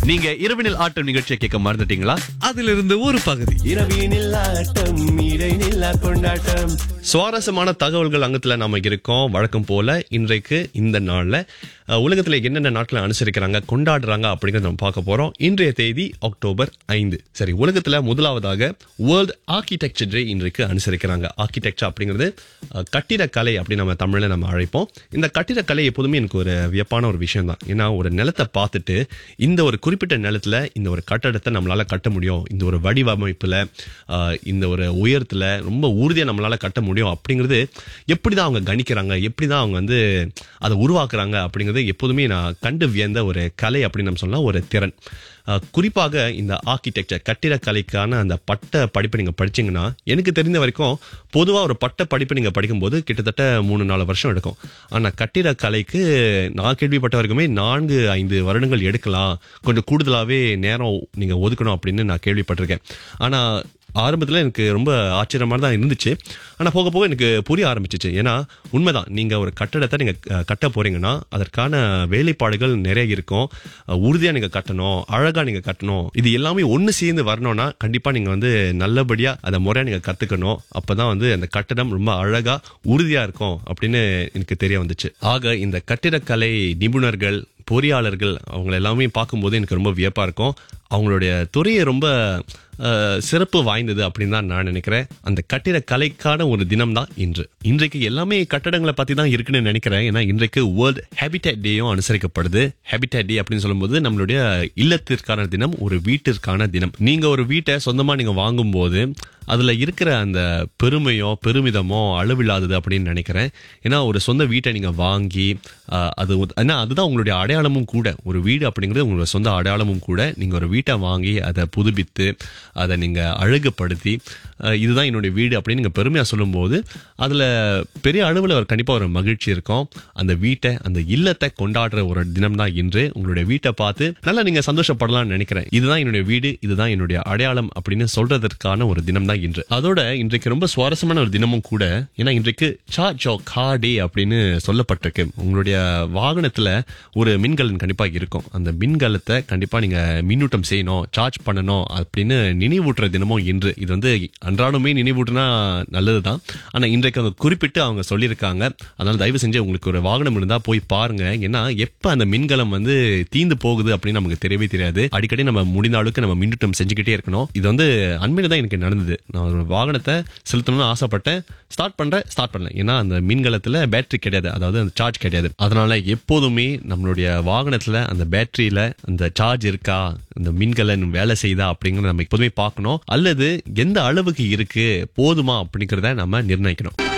நீங்க இரவினில் ஆட்டம் நிகழ்ச்சியை கேட்க மறந்துட்டீங்களா அதிலிருந்து ஒரு பகுதி இரவினில் ஆட்டம் இடைநில்லா கொண்டாட்டம் சுவாரஸ்யமான தகவல்கள் அங்கத்துல நாம இருக்கோம் வழக்கம் போல இன்றைக்கு இந்த நாள்ல அஹ், உலகத்துல என்னென்ன நாட்களை அனுசரிக்கிறாங்க கொண்டாடுறாங்க அப்படிங்கறத நம்ம பார்க்க போறோம் இன்றைய தேதி அக்டோபர் ஐந்து சரி உலகத்துல முதலாவதாக வேர்ல்ட் ஆர்கிடெக்சர் டே இன்றைக்கு அனுசரிக்கிறாங்க ஆர்கிடெக்சர் அப்படிங்கிறது அஹ், கட்டிடக்கலை அப்படின்னு நம்ம தமிழ்ல நம்ம அழைப்போம் இந்த கட்டிடக்கலை எப்போதுமே எனக்கு ஒரு வியப்பான ஒரு விஷயம் தான் ஏன்னா ஒரு நிலத்தை பார்த்துட்டு இந்த ஒரு குறிப்பிட்ட நிலத்துல இந்த ஒரு கட்டடத்தை நம்மளால கட்ட முடியும் இந்த ஒரு வடிவமைப்புல ஆஹ், இந்த ஒரு உயரத்துல ரொம்ப உறுதியா நம்மளால கட்ட முடியும் அப்படிங்கிறது எப்படிதான் அவங்க கணிக்கிறாங்க எப்படிதான் அவங்க வந்து அதை உருவாக்குறாங்க அப்படிங்கிறது எப்போதுமே நான் கண்டு வியந்த ஒரு கலை அப்படின்னு நம்ம சொல்லலாம் ஒரு திறன் ஆஹ், குறிப்பாக இந்த ஆர்கிடெக்சர் கட்டிடக்கலைக்கான அந்த பட்ட படிப்பை நீங்க படிச்சீங்கன்னா எனக்கு தெரிந்த வரைக்கும் பொதுவா ஒரு பட்ட படிப்பு நீங்க படிக்கும்போது கிட்டத்தட்ட மூணு நாலு வருஷம் எடுக்கும் ஆனா கட்டிடக்கலைக்கு நான் கேள்விப்பட்ட வரைக்குமே நான்கு ஐந்து வருடங்கள் எடுக்கலாம் கொஞ்சம் கூடுதலாவே நேரம் நீங்க ஒதுக்கணும் அப்படின்னு நான் கேள்விப்பட்டிருக்கேன் ஆனா ஆரம்பத்தில் எனக்கு ரொம்ப ஆச்சரியமாக தான் இருந்துச்சு ஆனால் போக போக எனக்கு புரிய ஆரம்பிச்சிச்சு ஏன்னா உண்மைதான் நீங்கள் ஒரு கட்டடத்தை நீங்கள் கட்ட போறீங்கன்னா அதற்கான வேலைப்பாடுகள் நிறைய இருக்கும் உறுதியாக நீங்கள் கட்டணும் அழகாக நீங்கள் கட்டணும் இது எல்லாமே ஒன்று சேர்ந்து வரணும்னா கண்டிப்பாக நீங்கள் வந்து நல்லபடியாக அதை முறையாக நீங்கள் கற்றுக்கணும் அப்போ தான் வந்து அந்த கட்டடம் ரொம்ப அழகாக உறுதியாக இருக்கும் அப்படின்னு எனக்கு தெரிய வந்துச்சு ஆக இந்த கட்டிடக்கலை நிபுணர்கள் பொறியாளர்கள் அவங்க எல்லாமே பார்க்கும்போது எனக்கு ரொம்ப வியப்பா இருக்கும் அவங்களுடைய துறையை ரொம்ப அஹ், சிறப்பு வாய்ந்தது அப்படின்னு தான் நான் நினைக்கிறேன் அந்த கட்டிட கலைக்கான ஒரு தினம் தான் இன்று இன்றைக்கு எல்லாமே கட்டடங்களை பத்தி தான் இருக்குன்னு நினைக்கிறேன் ஏன்னா இன்றைக்கு வேர்ல்ட் ஹேபிடேட் டேயும் அனுசரிக்கப்படுது ஹேபிடேட் டே அப்படின்னு சொல்லும்போது நம்மளுடைய இல்லத்திற்கான தினம் ஒரு வீட்டிற்கான தினம் நீங்க ஒரு வீட்டை சொந்தமா நீங்க வாங்கும்போது அதுல இருக்கிற அந்த பெருமையோ பெருமிதமோ அளவில்லாதது அப்படின்னு நினைக்கிறேன் ஏன்னா ஒரு சொந்த வீட்டை நீங்க வாங்கி ஆஹ், அது ஒரு- ஏன்னா அதுதான் உங்களுடைய அடையாளமும் கூட ஒரு வீடு அப்படிங்கிறது உங்களோட சொந்த அடையாளமும் கூட நீங்க ஒரு வீட்டை வாங்கி அதை புதுப்பித்து அதை நீங்க அழகுபடுத்தி ஆஹ், இதுதான் என்னுடைய வீடு அப்படின்னு நீங்க பெருமையா சொல்லும்போது அதுல பெரிய அளவுல ஒரு கண்டிப்பா ஒரு மகிழ்ச்சி இருக்கும் அந்த வீட்டை அந்த இல்லத்தை கொண்டாடுற ஒரு தினம் தான் இன்று உங்களுடைய வீட்டை பார்த்து நல்லா நீங்க சந்தோஷப்படலாம்னு நினைக்கிறேன் இதுதான் என்னுடைய வீடு இதுதான் என்னுடைய அடையாளம் அப்படின்னு சொல்றதற்கான ஒரு தினம் தான் இன்று அதோட இன்றைக்கு ரொம்ப சுவாரஸ்யமான ஒரு தினமும் கூட ஏன்னா இன்றைக்கு சார்ஜ் கா டே அப்படின்னு சொல்லப்பட்டிருக்கு உங்களுடைய வாகனத்துல ஒரு மின்கலன் கண்டிப்பா இருக்கும் அந்த மின்கலத்தை கண்டிப்பா நீங்க மின்னூட்டம் செய்யணும் சார்ஜ் பண்ணணும் அப்படின்னு நினைவூட்டுற தினமும் இன்று இது வந்து அன்றாடமே நினைவூட்டுனா நல்லதுதான் ஆனா இன்றைக்கு அவங்க குறிப்பிட்டு அவங்க சொல்லியிருக்காங்க அதனால தயவு செஞ்சு உங்களுக்கு ஒரு வாகனம் இருந்தா போய் பாருங்க ஏன்னா எப்ப அந்த மின்கலம் வந்து தீந்து போகுது அப்படின்னு நமக்கு தெரியவே தெரியாது அடிக்கடி நம்ம முடிந்த அளவுக்கு நம்ம மின்னூட்டம் செஞ்சுக்கிட்டே இருக்கணும் இது வந்து அண்மையில தான் எனக்கு நடந்தது நான் ஒரு வாகனத்தை செலுத்தணும்னு ஆசைப்பட்டேன் ஸ்டார்ட் பண்றேன் ஸ்டார்ட் பண்ணல ஏன்னா அந்த மின்கலத்துல பேட்டரி கிடையாது அதாவது அந்த சார்ஜ் கிடையாது அதனால எப்போதுமே நம்மளுடைய வாகனத்துல அந்த பேட்டரியில அந்த சார்ஜ் இருக்கா அந்த மின்கலன் வேலை செய்தா அப்படிங்கறத நம்ம எப்போதுமே பார்க்கணும் அல்லது எந்த அளவுக்கு இருக்கு போதுமா அப்படிங்கறத நம்ம நிர்ணயிக்கணும்